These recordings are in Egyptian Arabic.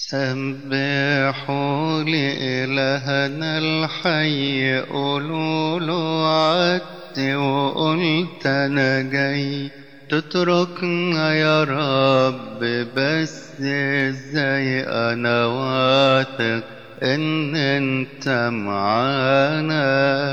سبحوا لإلهنا الحي قولوا له عدت وقلت أنا جاي تتركنا يا رب بس ازاي أنا واثق إن أنت معانا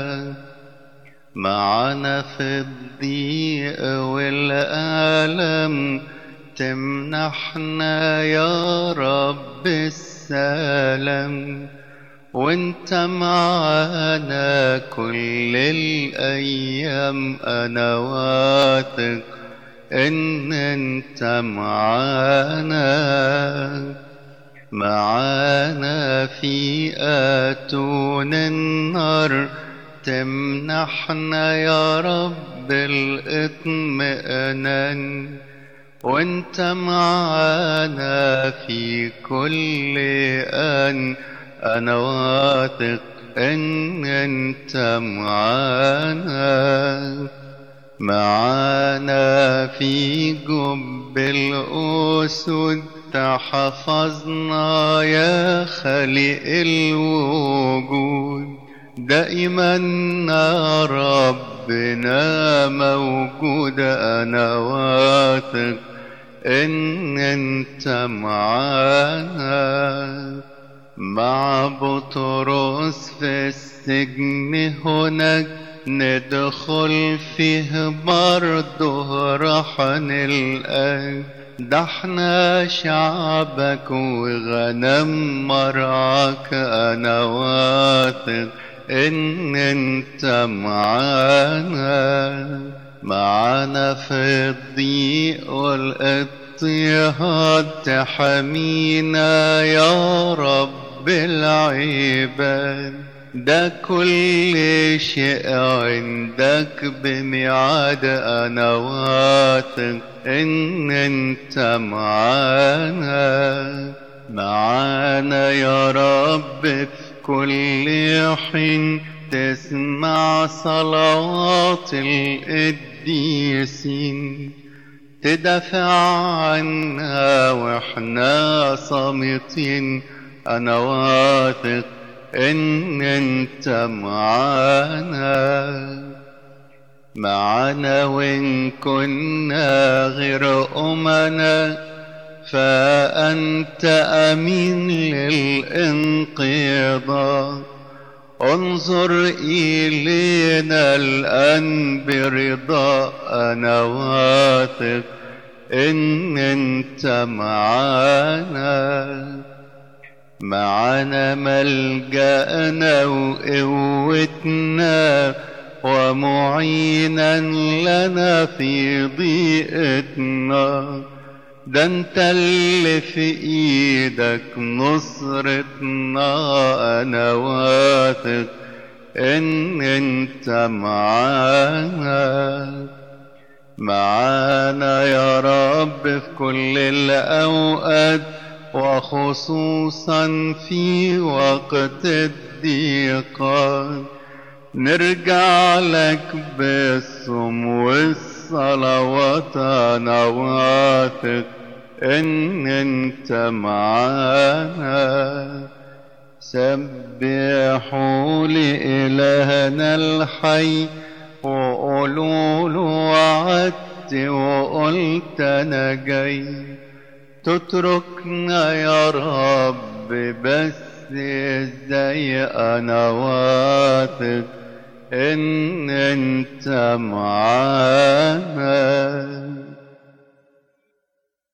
معانا في الضيق والألم تمنحنا يا رب السلام وانت معانا كل الأيام أنا واثق إن انت معانا معانا في آتون النار تمنحنا يا رب الاطمئنان وانت معانا في كل آن أنا واثق إن انت معانا معانا في جب الأسود تحفظنا يا خالق الوجود دائما يا ربنا موجود أنا واثق إن أنت معانا مع بطرس في السجن هناك ندخل فيه برضه رحن الآن ده احنا شعبك وغنم مرعاك انا واثق ان انت معانا معانا في الضيق والاضطهاد تحمينا يا رب العباد ده كل شيء عندك بميعاد انا واثق ان انت معانا معانا يا رب في كل حين تسمع صلوات القديسين تدافع عنا واحنا صامتين انا واثق ان انت معانا معنا وإن كنا غير أمنا فأنت أمين للإنقاذ انظر إلينا الآن برضا أنا واثق إن أنت معانا معانا ملجأنا وقوتنا ومعينا لنا في ضيقتنا ده انت اللي في ايدك نصرتنا انا واثق ان انت معانا معانا يا رب في كل الاوقات وخصوصا في وقت الضيقات نرجع لك بالصم والصلوات انا واثق ان انت معانا سبحوا لإلهنا الحي وقولوا له وعدت وقلت انا جاي تتركنا يا رب بس ازاي انا واثق ان انت معانا